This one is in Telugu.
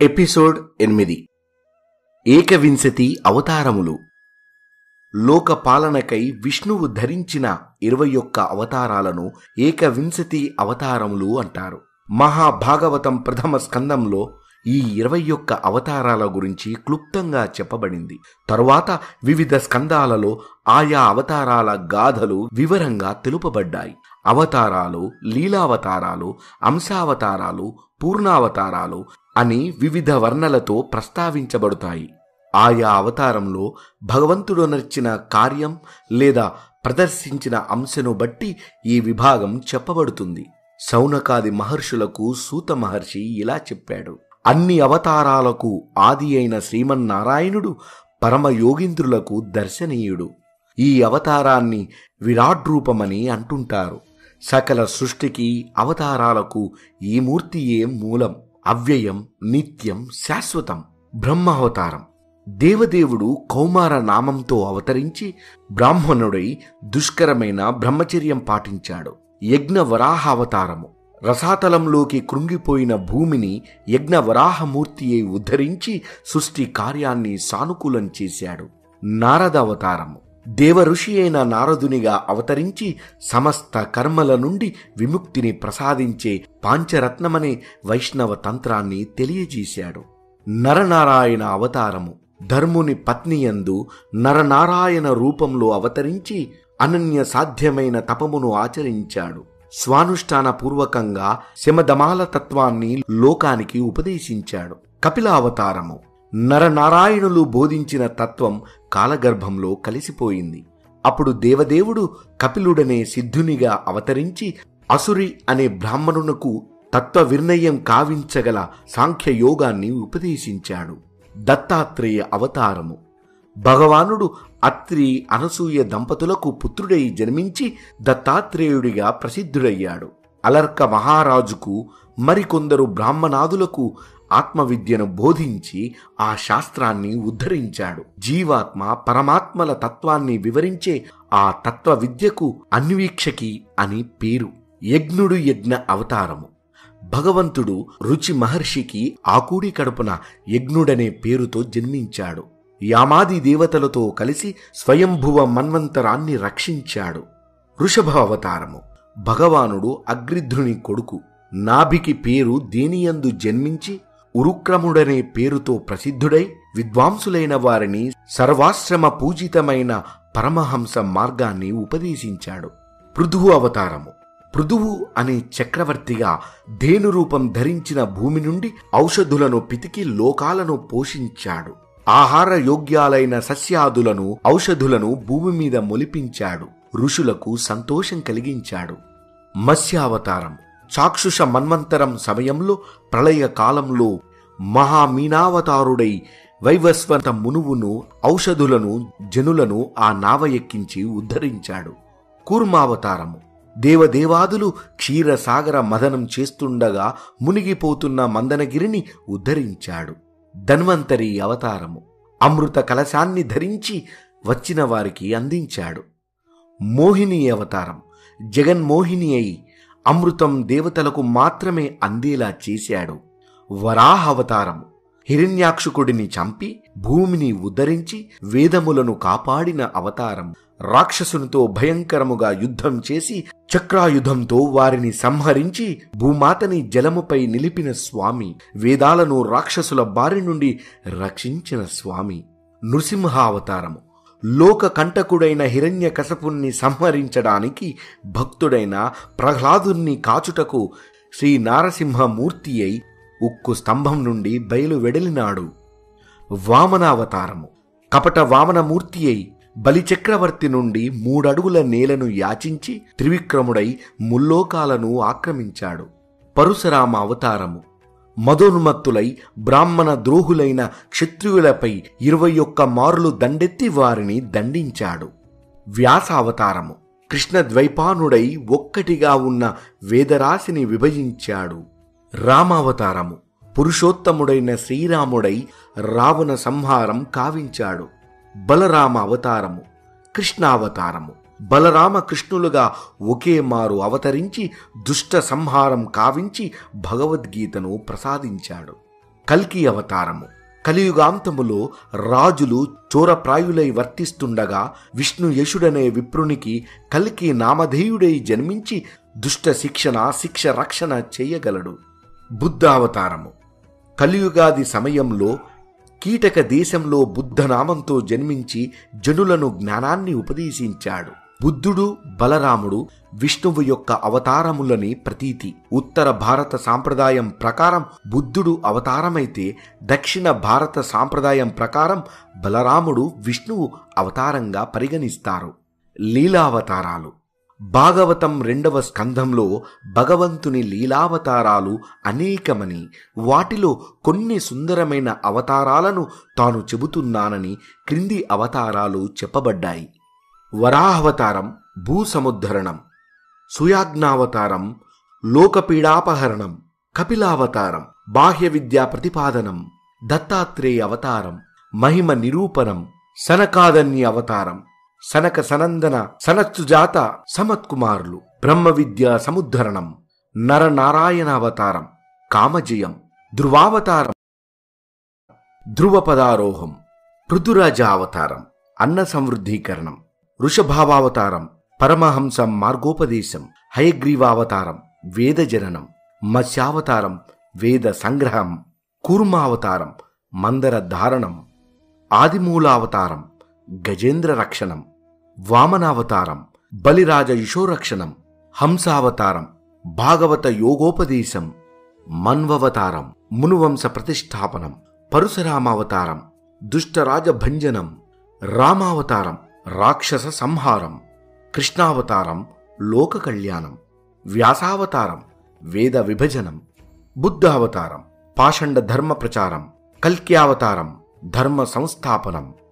ఎపిసోడ్ ఎనిమిది ఏకవింశతి అవతారములు లోక పాలనకై విష్ణువు ధరించిన ఇరవై ఒక్క అవతారాలను ఏకవింశతి అవతారములు అంటారు మహాభాగవతం ప్రథమ స్కందంలో ఈ ఇరవై ఒక్క అవతారాల గురించి క్లుప్తంగా చెప్పబడింది తరువాత వివిధ స్కందాలలో ఆయా అవతారాల గాథలు వివరంగా తెలుపబడ్డాయి అవతారాలు లీలావతారాలు అంశావతారాలు పూర్ణావతారాలు అని వివిధ వర్ణలతో ప్రస్తావించబడతాయి ఆయా అవతారంలో భగవంతుడు నర్చిన కార్యం లేదా ప్రదర్శించిన అంశను బట్టి ఈ విభాగం చెప్పబడుతుంది సౌనకాది మహర్షులకు సూత మహర్షి ఇలా చెప్పాడు అన్ని అవతారాలకు ఆది అయిన శ్రీమన్నారాయణుడు పరమయోగింద్రులకు దర్శనీయుడు ఈ అవతారాన్ని విరాట్ రూపమని అంటుంటారు సకల సృష్టికి అవతారాలకు ఈ మూర్తియే మూలం అవ్యయం నిత్యం శాశ్వతం బ్రహ్మావతారం దేవదేవుడు కౌమార నామంతో అవతరించి బ్రాహ్మణుడై దుష్కరమైన బ్రహ్మచర్యం పాటించాడు యజ్ఞ వరాహ అవతారము రసాతలంలోకి కృంగిపోయిన భూమిని యజ్ఞ వరాహమూర్తి అయి ఉద్ధరించి సృష్టి కార్యాన్ని సానుకూలం చేశాడు నారద అవతారము దేవ ఋషి అయిన నారదునిగా అవతరించి సమస్త కర్మల నుండి విముక్తిని ప్రసాదించే పాంచరత్నమనే వైష్ణవ తంత్రాన్ని తెలియజేశాడు నరనారాయణ అవతారము ధర్ముని పత్నియందు నరనారాయణ రూపంలో అవతరించి అనన్య సాధ్యమైన తపమును ఆచరించాడు స్వానుష్ఠాన పూర్వకంగా శమదమాల తత్వాన్ని లోకానికి ఉపదేశించాడు కపిల అవతారము నరనారాయణులు బోధించిన తత్వం కాలగర్భంలో కలిసిపోయింది అప్పుడు దేవదేవుడు కపిలుడనే సిద్ధునిగా అవతరించి అసురి అనే బ్రాహ్మణునకు తత్వ నిర్ణయం కావించగల సాంఖ్యయోగాన్ని ఉపదేశించాడు దత్తాత్రేయ అవతారము భగవానుడు అత్రి అనసూయ దంపతులకు పుత్రుడై జన్మించి దత్తాత్రేయుడిగా ప్రసిద్ధుడయ్యాడు అలర్క మహారాజుకు మరికొందరు బ్రాహ్మణాదులకు ఆత్మవిద్యను బోధించి ఆ శాస్త్రాన్ని ఉద్ధరించాడు జీవాత్మ పరమాత్మల తత్వాన్ని వివరించే ఆ తత్వ విద్యకు అన్వీక్షకి అని పేరు యజ్ఞుడు యజ్ఞ అవతారము భగవంతుడు రుచి మహర్షికి ఆకూడి కడుపున యజ్ఞుడనే పేరుతో జన్మించాడు యామాది దేవతలతో కలిసి స్వయంభువ మన్వంతరాన్ని రక్షించాడు వృషభ అవతారము భగవానుడు అగ్రిధ్రుని కొడుకు నాభికి పేరు దేనియందు జన్మించి ఉరుక్రముడనే పేరుతో ప్రసిద్ధుడై విద్వాంసులైన వారిని సర్వాశ్రమ పూజితమైన పరమహంస మార్గాన్ని ఉపదేశించాడు పృథువు అవతారము పృథువు అనే చక్రవర్తిగా ధేను రూపం ధరించిన భూమి నుండి ఔషధులను పితికి లోకాలను పోషించాడు ఆహార యోగ్యాలైన సస్యాదులను ఔషధులను భూమి మీద మొలిపించాడు ఋషులకు సంతోషం కలిగించాడు మత్స్యావతారం చాక్షుష మన్వంతరం సమయంలో ప్రళయ కాలంలో మహామీనావతారుడై వైవస్వంత మునువును ఔషధులను జనులను ఆ నావ ఎక్కించి ఉద్ధరించాడు కూర్మావతారము దేవదేవాదులు క్షీరసాగర మదనం చేస్తుండగా మునిగిపోతున్న మందనగిరిని ఉద్ధరించాడు ధన్వంతరి అవతారము అమృత కలశాన్ని ధరించి వచ్చిన వారికి అందించాడు మోహిని అవతారం జగన్మోహిని అయి అమృతం దేవతలకు మాత్రమే అందేలా చేశాడు వరాహ అవతారము హిరణ్యాక్షుకుడిని చంపి భూమిని ఉద్ధరించి వేదములను కాపాడిన అవతారం రాక్షసునితో భయంకరముగా యుద్ధం చేసి చక్రాయుధంతో వారిని సంహరించి భూమాతని జలముపై నిలిపిన స్వామి వేదాలను రాక్షసుల బారి నుండి రక్షించిన స్వామి నృసింహావతారము లోక కంటకుడైన హిరణ్య కసపుణ్ణి సంహరించడానికి భక్తుడైన ప్రహ్లాదుని కాచుటకు శ్రీ నారసింహమూర్తి అయి ఉక్కు స్తంభం నుండి బయలు వెడలినాడు వామనావతారము కపట వామనమూర్తి అయి బలిచక్రవర్తి నుండి మూడడుగుల నేలను యాచించి త్రివిక్రముడై ముల్లోకాలను ఆక్రమించాడు పరశురామ అవతారము మదోన్మత్తులై బ్రాహ్మణ ద్రోహులైన క్షత్రియులపై ఇరవై ఒక్క మారులు దండెత్తి వారిని దండించాడు వ్యాస అవతారము కృష్ణ ద్వైపానుడై ఒక్కటిగా ఉన్న వేదరాశిని విభజించాడు రామావతారము పురుషోత్తముడైన శ్రీరాముడై రావణ సంహారం కావించాడు బలరామ అవతారము కృష్ణావతారము బలరామ కృష్ణులుగా ఒకే మారు అవతరించి దుష్ట సంహారం కావించి భగవద్గీతను ప్రసాదించాడు కల్కి అవతారము కలియుగాంతములో రాజులు చోరప్రాయులై వర్తిస్తుండగా విష్ణు యశుడనే విప్రునికి కల్కి నామధేయుడై జన్మించి దుష్ట శిక్షణ శిక్ష రక్షణ చేయగలడు బుద్ధావతారము కలియుగాది సమయంలో కీటక దేశంలో బుద్ధనామంతో జన్మించి జనులను జ్ఞానాన్ని ఉపదేశించాడు బుద్ధుడు బలరాముడు విష్ణువు యొక్క అవతారములని ప్రతీతి ఉత్తర భారత సాంప్రదాయం ప్రకారం బుద్ధుడు అవతారమైతే దక్షిణ భారత సాంప్రదాయం ప్రకారం బలరాముడు విష్ణువు అవతారంగా పరిగణిస్తారు లీలావతారాలు భాగవతం రెండవ స్కంధంలో భగవంతుని లీలావతారాలు అనేకమని వాటిలో కొన్ని సుందరమైన అవతారాలను తాను చెబుతున్నానని క్రింది అవతారాలు చెప్పబడ్డాయి వరాహవతారం భూసముద్ధరణం సుయాజ్ఞావతారం లోకపీడాపహరణం కపిలావతారం బాహ్య విద్యా ప్రతిపాదనం దత్తాత్రేయ అవతారం మహిమ నిరూపణం సనకాదన్య అవతారం సనక సనందన సనత్సుజాత సమత్కుమారులు బ్రహ్మ విద్యా సముద్ధరణం నరనారాయణ అవతారం కామజయం ధ్రువావతారం ధ్రువపదారోహం పృథురాజ అవతారం అన్న సంవృద్ధీకరణం వృషభావావతారం పరమహంస మార్గోపదేశం హయగ్రీవావతారం వేదజననం మత్స్యావతారం వేద సంగ్రహం కూర్మావతారం మందర ధారణం ఆదిమూలావతారం గజేంద్ర రక్షణం వామనావతారం బలిరాజ యశోరక్షణం హంసావతారం భాగవత యోగోపదేశం మన్వవతారం మునువంశ ప్రతిష్టాపనం పరశురామావతారం దుష్టరాజ భంజనం రామావతారం రాక్షస సంహారం కృష్ణావతారం లోక కళ్యాణం వ్యాసావతారం వేద విభజనం బుద్ధావతారం పాషండ ధర్మ ప్రచారం కల్క్యావతారం ధర్మ సంస్థాపనం